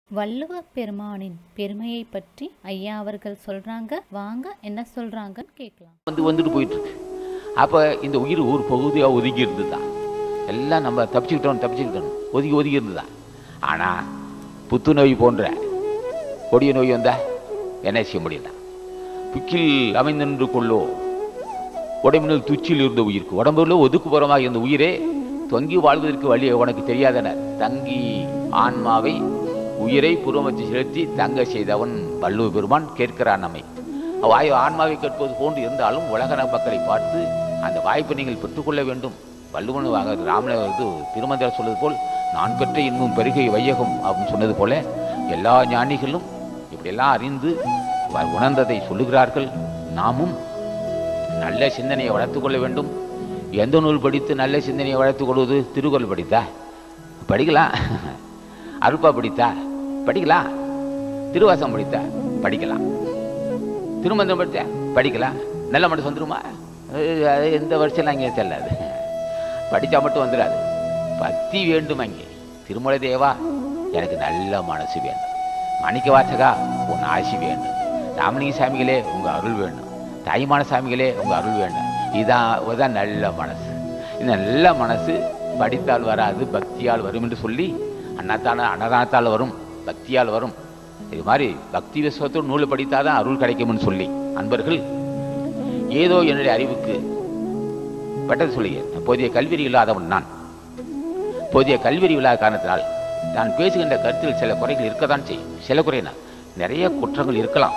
வள்ளுவ பெருமானின் பெருமையை பற்றி ஐயா அவர்கள் சொல்றாங்க வாங்க என்ன சொல்றாங்கன்னு கேட்கலாம் வந்து வந்துட்டு போயிட்டு இருக்கு அப்போ இந்த உயிர் ஒரு பகுதியாக ஒதுங்கி இருந்துதான் எல்லாம் நம்ம தப்பிச்சுக்கிட்டோம் தப்பிச்சுக்கிட்டோம் ஒதுங்கி ஒதுங்கி இருந்துதான் ஆனால் புத்துநோய் போன்ற கொடிய நோய் வந்தா என்ன செய்ய முடியல புக்கில் அமைந்தின்று கொள்ளோ உடம்பினுள் துச்சில் இருந்த உயிருக்கு உடம்புல ஒதுக்குப்புறமாக இருந்த உயிரே தொங்கி வாழ்வதற்கு வழி உனக்கு தெரியாதனர் தங்கி ஆன்மாவை உயிரை புறமத்தி செலுத்தி தங்க செய்தவன் வள்ளுவ பெருமான் கேட்கிறான் நம்மை வாயு ஆன்மாவை கேட்பது போன்று இருந்தாலும் உலக மக்களை பார்த்து அந்த வாய்ப்பை நீங்கள் பெற்றுக்கொள்ள வேண்டும் வள்ளுவன் வாங்க ராமன இது திருமந்திரம் சொல்வது போல் நான் பெற்ற இன்னும் பெருகை வையகம் அப்படின்னு சொன்னது போல எல்லா ஞானிகளும் இப்படியெல்லாம் அறிந்து வ- உணர்ந்ததை சொல்லுகிறார்கள் நாமும் நல்ல சிந்தனையை வளர்த்துக் கொள்ள வேண்டும் எந்த நூல் படித்து நல்ல சிந்தனையை வளர்த்துக் கொள்வது திருக்குறள் படித்தா படிக்கலாம் அருப்பா படித்தா படிக்கலாம் திருவாசம் படித்தா படிக்கலாம் திருமந்திரம் படித்தா படிக்கலாம் நல்ல மனசு வந்துருமா அது அது எந்த வருஷம் அங்கே செல்லாது படித்தா மட்டும் வந்துடாது பக்தி வேண்டும் அங்கே திருமலை தேவா எனக்கு நல்ல மனசு வேண்டும் மணிக்க வாசகா உன் ஆசி வேண்டும் ராமலிங்க சாமிகளே உங்கள் அருள் வேண்டும் தாய்மான சாமிகளே உங்கள் அருள் வேண்டும் இதான் இதான் நல்ல மனசு இந்த நல்ல மனசு படித்தால் வராது பக்தியால் வரும் என்று சொல்லி அன்னத்தான அன்னதானத்தால் வரும் பக்தியால் வரும் இது மாதிரி பக்தி விஸ்வத்தோடு நூல் படித்தாதான் அருள் கிடைக்கும்னு சொல்லி அன்பர்கள் ஏதோ என்னுடைய அறிவுக்கு பட்டது சொல்லுகிறேன் போதிய கல்வியறி இல்லாதவன் நான் போதிய கல்வியறி இல்லாத காரணத்தினால் நான் பேசுகின்ற கருத்தில் சில குறைகள் இருக்கத்தான் செய்யும் சில குறைனா நிறைய குற்றங்கள் இருக்கலாம்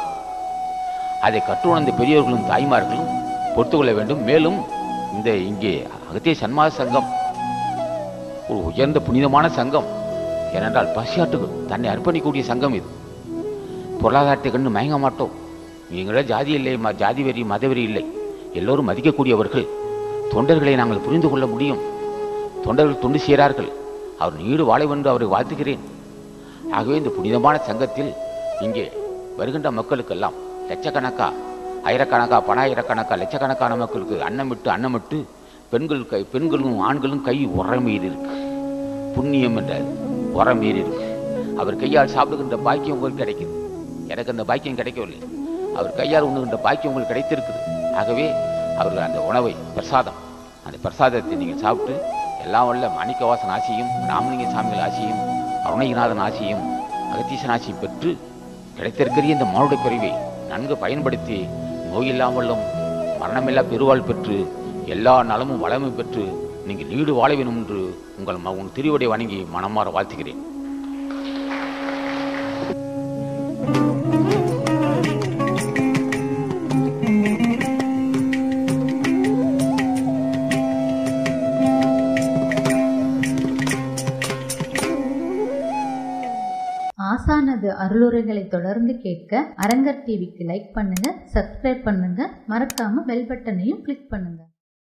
அதை கற்றுணர்ந்த பெரியவர்களும் தாய்மார்களும் பொறுத்துக்கொள்ள வேண்டும் மேலும் இந்த இங்கே அகத்திய சன்மாத சங்கம் ஒரு உயர்ந்த புனிதமான சங்கம் ஏனென்றால் பசியாட்டுக்கு தன்னை அர்ப்பணிக்கக்கூடிய சங்கம் இது பொருளாதாரத்தை கண்டு மயங்க மாட்டோம் எங்கள ஜாதி இல்லை ம- ஜாதி வெறி மதவெறி இல்லை எல்லோரும் மதிக்கக்கூடியவர்கள் தொண்டர்களை நாங்கள் புரிந்து கொள்ள முடியும் தொண்டர்கள் தொண்டு செய்கிறார்கள் அவர் நீடு வாழ வேண்டும் அவரை வாழ்த்துகிறேன் ஆகவே இந்த புனிதமான சங்கத்தில் இங்கே வருகின்ற மக்களுக்கெல்லாம் லட்சக்கணக்கா ஆயிரக்கணக்கா பணாயிரக்கணக்கா லட்சக்கணக்கான மக்களுக்கு அன்னமிட்டு அன்னமிட்டு பெண்கள் கை பெண்களும் ஆண்களும் கை உரமீறி இருக்கு புண்ணியம் என்ற உரமீறி இருக்கு அவர் கையால் சாப்பிடுகின்ற பாக்கியம் உங்களுக்கு கிடைக்குது எனக்கு அந்த பாக்கியம் கிடைக்கவில்லை அவர் கையால் உண்ணுகின்ற பாக்கியம் உங்களுக்கு கிடைத்திருக்குது ஆகவே அவர்கள் அந்த உணவை பிரசாதம் அந்த பிரசாதத்தை நீங்கள் சாப்பிட்டு எல்லாம் வல்ல மாணிக்கவாசன் ஆசியும் ராமலிங்க சாமிகள் ஆசியும் அருணகிநாதன் ஆசியும் அகத்தீசன் ஆசியும் பெற்று கிடைத்திருக்கிற இந்த மானுட பிறவை நன்கு பயன்படுத்தி நோயில்லாமலும் மரணமில்லா பெருவாழ் பெற்று எல்லா நலமும் வளமும் பெற்று நீங்கள் நீடு வாழ வேண்டும் என்று உங்கள் ம- உங்கள் திருவடை வணங்கி மனமாற வாழ்த்துகிறேன் ஆசானது அருளுரைகளை தொடர்ந்து கேட்க அரங்கர் டிவிக்கு லைக் பண்ணுங்க சப்ஸ்கிரைப் பண்ணுங்க மறக்காம பெல் பட்டனையும் கிளிக் பண்ணுங்க